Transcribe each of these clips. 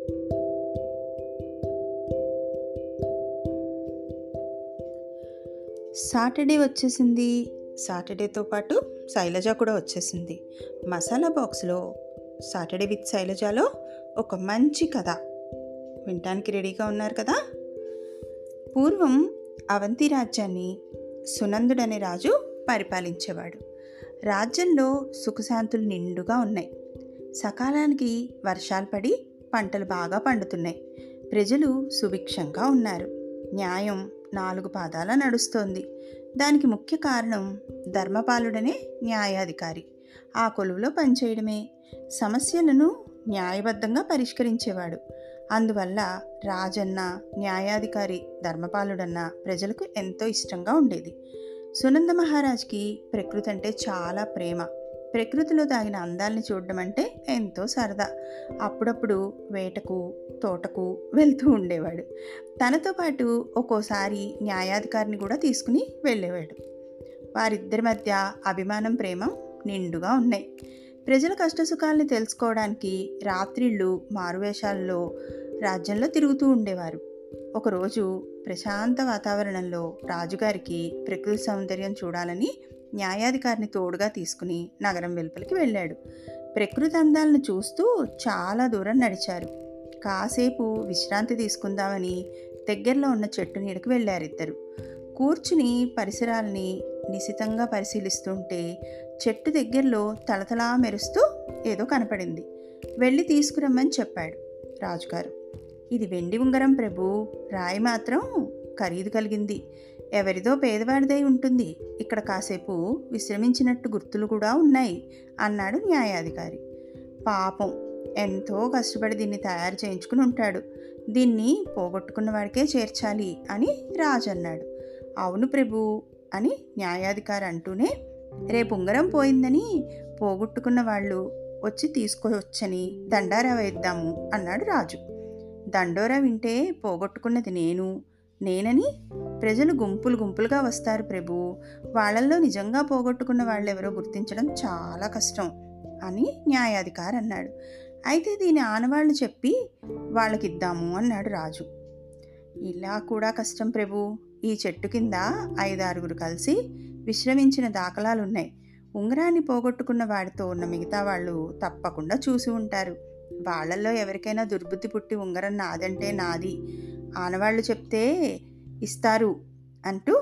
Saturday వచ్చేసింది సాటర్డేతో పాటు శైలజ కూడా వచ్చేసింది మసాలా బాక్స్లో సాటర్డే విత్ శైలజలో ఒక మంచి కథ వినటానికి రెడీగా ఉన్నారు కదా పూర్వం అవంతి రాజ్యాన్ని సునందుడనే రాజు పరిపాలించేవాడు రాజ్యంలో సుఖశాంతులు నిండుగా ఉన్నాయి సకాలానికి వర్షాలు పడి పంటలు బాగా పండుతున్నాయి ప్రజలు సుభిక్షంగా ఉన్నారు న్యాయం నాలుగు పాదాల నడుస్తోంది దానికి ముఖ్య కారణం ధర్మపాలుడనే న్యాయాధికారి ఆ కొలువులో పనిచేయడమే సమస్యలను న్యాయబద్ధంగా పరిష్కరించేవాడు అందువల్ల రాజన్న న్యాయాధికారి ధర్మపాలుడన్న ప్రజలకు ఎంతో ఇష్టంగా ఉండేది సునంద మహారాజ్కి ప్రకృతి అంటే చాలా ప్రేమ ప్రకృతిలో దాగిన అందాల్ని చూడడం అంటే ఎంతో సరదా అప్పుడప్పుడు వేటకు తోటకు వెళ్తూ ఉండేవాడు తనతో పాటు ఒక్కోసారి న్యాయాధికారిని కూడా తీసుకుని వెళ్ళేవాడు వారిద్దరి మధ్య అభిమానం ప్రేమ నిండుగా ఉన్నాయి ప్రజల కష్టసుఖాల్ని తెలుసుకోవడానికి రాత్రిళ్ళు మారువేషాల్లో రాజ్యంలో తిరుగుతూ ఉండేవారు ఒకరోజు ప్రశాంత వాతావరణంలో రాజుగారికి ప్రకృతి సౌందర్యం చూడాలని న్యాయాధికారిని తోడుగా తీసుకుని నగరం వెలుపలికి వెళ్ళాడు ప్రకృతి అందాలను చూస్తూ చాలా దూరం నడిచారు కాసేపు విశ్రాంతి తీసుకుందామని దగ్గరలో ఉన్న చెట్టు నీడకు వెళ్ళారిద్దరు కూర్చుని పరిసరాల్ని నిశితంగా పరిశీలిస్తుంటే చెట్టు దగ్గరలో తలతలా మెరుస్తూ ఏదో కనపడింది వెళ్ళి తీసుకురమ్మని చెప్పాడు రాజుగారు ఇది వెండి ఉంగరం ప్రభు రాయి మాత్రం ఖరీదు కలిగింది ఎవరిదో పేదవాడిదై ఉంటుంది ఇక్కడ కాసేపు విశ్రమించినట్టు గుర్తులు కూడా ఉన్నాయి అన్నాడు న్యాయాధికారి పాపం ఎంతో కష్టపడి దీన్ని తయారు చేయించుకుని ఉంటాడు దీన్ని పోగొట్టుకున్న వాడికే చేర్చాలి అని రాజు అన్నాడు అవును ప్రభు అని న్యాయాధికారి అంటూనే రేపు ఉంగరం పోయిందని పోగొట్టుకున్న వాళ్ళు వచ్చి తీసుకొచ్చని దండారా వేద్దాము అన్నాడు రాజు దండోరా వింటే పోగొట్టుకున్నది నేను నేనని ప్రజలు గుంపులు గుంపులుగా వస్తారు ప్రభు వాళ్ళల్లో నిజంగా పోగొట్టుకున్న వాళ్ళెవరో గుర్తించడం చాలా కష్టం అని న్యాయాధికారి అన్నాడు అయితే దీని ఆనవాళ్ళు చెప్పి వాళ్ళకిద్దాము అన్నాడు రాజు ఇలా కూడా కష్టం ప్రభు ఈ చెట్టు కింద ఐదారుగురు కలిసి విశ్రమించిన దాఖలాలున్నాయి ఉంగరాన్ని పోగొట్టుకున్న వాడితో ఉన్న మిగతా వాళ్ళు తప్పకుండా చూసి ఉంటారు వాళ్ళల్లో ఎవరికైనా దుర్బుద్ధి పుట్టి ఉంగరం నాదంటే నాది ఆనవాళ్ళు చెప్తే ఇస్తారు అంటూ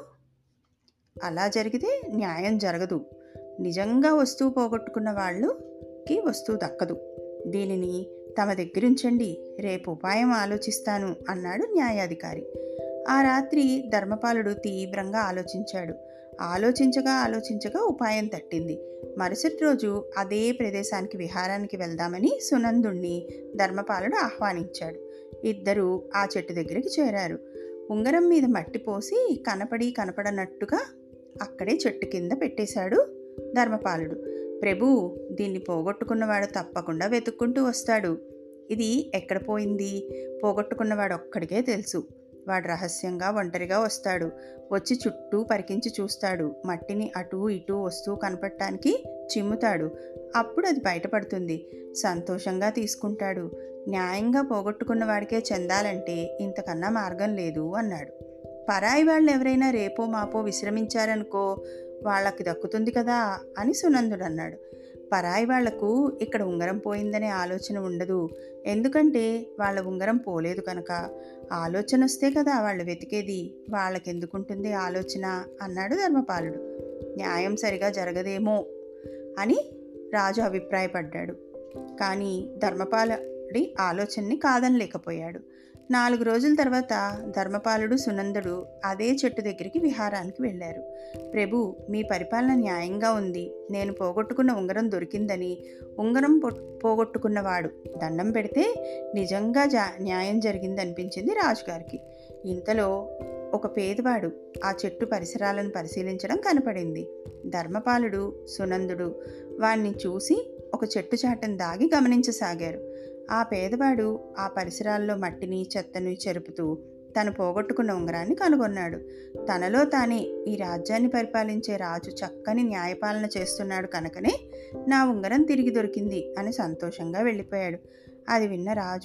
అలా జరిగితే న్యాయం జరగదు నిజంగా వస్తువు పోగొట్టుకున్న వాళ్ళకి వస్తువు దక్కదు దీనిని తమ దగ్గరుంచండి రేపు ఉపాయం ఆలోచిస్తాను అన్నాడు న్యాయాధికారి ఆ రాత్రి ధర్మపాలుడు తీవ్రంగా ఆలోచించాడు ఆలోచించగా ఆలోచించగా ఉపాయం తట్టింది మరుసటి రోజు అదే ప్రదేశానికి విహారానికి వెళ్దామని సునందుణ్ణి ధర్మపాలుడు ఆహ్వానించాడు ఇద్దరూ ఆ చెట్టు దగ్గరికి చేరారు ఉంగరం మీద మట్టి పోసి కనపడి కనపడనట్టుగా అక్కడే చెట్టు కింద పెట్టేశాడు ధర్మపాలుడు ప్రభు దీన్ని పోగొట్టుకున్నవాడు తప్పకుండా వెతుక్కుంటూ వస్తాడు ఇది ఎక్కడ పోయింది పోగొట్టుకున్నవాడు ఒక్కడికే తెలుసు వాడు రహస్యంగా ఒంటరిగా వస్తాడు వచ్చి చుట్టూ పరికించి చూస్తాడు మట్టిని అటు ఇటు వస్తూ కనపడటానికి చిమ్ముతాడు అప్పుడు అది బయటపడుతుంది సంతోషంగా తీసుకుంటాడు న్యాయంగా పోగొట్టుకున్న వాడికే చెందాలంటే ఇంతకన్నా మార్గం లేదు అన్నాడు పరాయి వాళ్ళు ఎవరైనా రేపో మాపో విశ్రమించారనుకో వాళ్ళకి దక్కుతుంది కదా అని సునందుడు అన్నాడు పరాయి వాళ్లకు ఇక్కడ ఉంగరం పోయిందనే ఆలోచన ఉండదు ఎందుకంటే వాళ్ళ ఉంగరం పోలేదు కనుక ఆలోచన వస్తే కదా వాళ్ళు వెతికేది వాళ్ళకెందుకుంటుంది ఆలోచన అన్నాడు ధర్మపాలుడు న్యాయం సరిగా జరగదేమో అని రాజు అభిప్రాయపడ్డాడు కానీ ధర్మపాలుడి ఆలోచనని కాదనలేకపోయాడు నాలుగు రోజుల తర్వాత ధర్మపాలుడు సునందుడు అదే చెట్టు దగ్గరికి విహారానికి వెళ్ళారు ప్రభు మీ పరిపాలన న్యాయంగా ఉంది నేను పోగొట్టుకున్న ఉంగరం దొరికిందని ఉంగరం పోగొట్టుకున్నవాడు దండం పెడితే నిజంగా జా న్యాయం జరిగిందనిపించింది రాజుగారికి ఇంతలో ఒక పేదవాడు ఆ చెట్టు పరిసరాలను పరిశీలించడం కనపడింది ధర్మపాలుడు సునందుడు వాణ్ణి చూసి ఒక చెట్టు చాటను దాగి గమనించసాగారు ఆ పేదవాడు ఆ పరిసరాల్లో మట్టిని చెత్తని చెరుపుతూ తను పోగొట్టుకున్న ఉంగరాన్ని కనుగొన్నాడు తనలో తానే ఈ రాజ్యాన్ని పరిపాలించే రాజు చక్కని న్యాయపాలన చేస్తున్నాడు కనుకనే నా ఉంగరం తిరిగి దొరికింది అని సంతోషంగా వెళ్ళిపోయాడు అది విన్న రాజు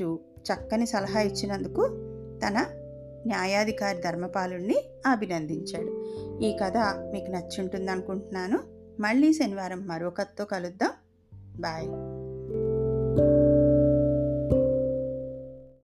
చక్కని సలహా ఇచ్చినందుకు తన న్యాయాధికారి ధర్మపాలుడిని అభినందించాడు ఈ కథ మీకు నచ్చుంటుంది అనుకుంటున్నాను మళ్ళీ శనివారం మరో కథతో కలుద్దాం బాయ్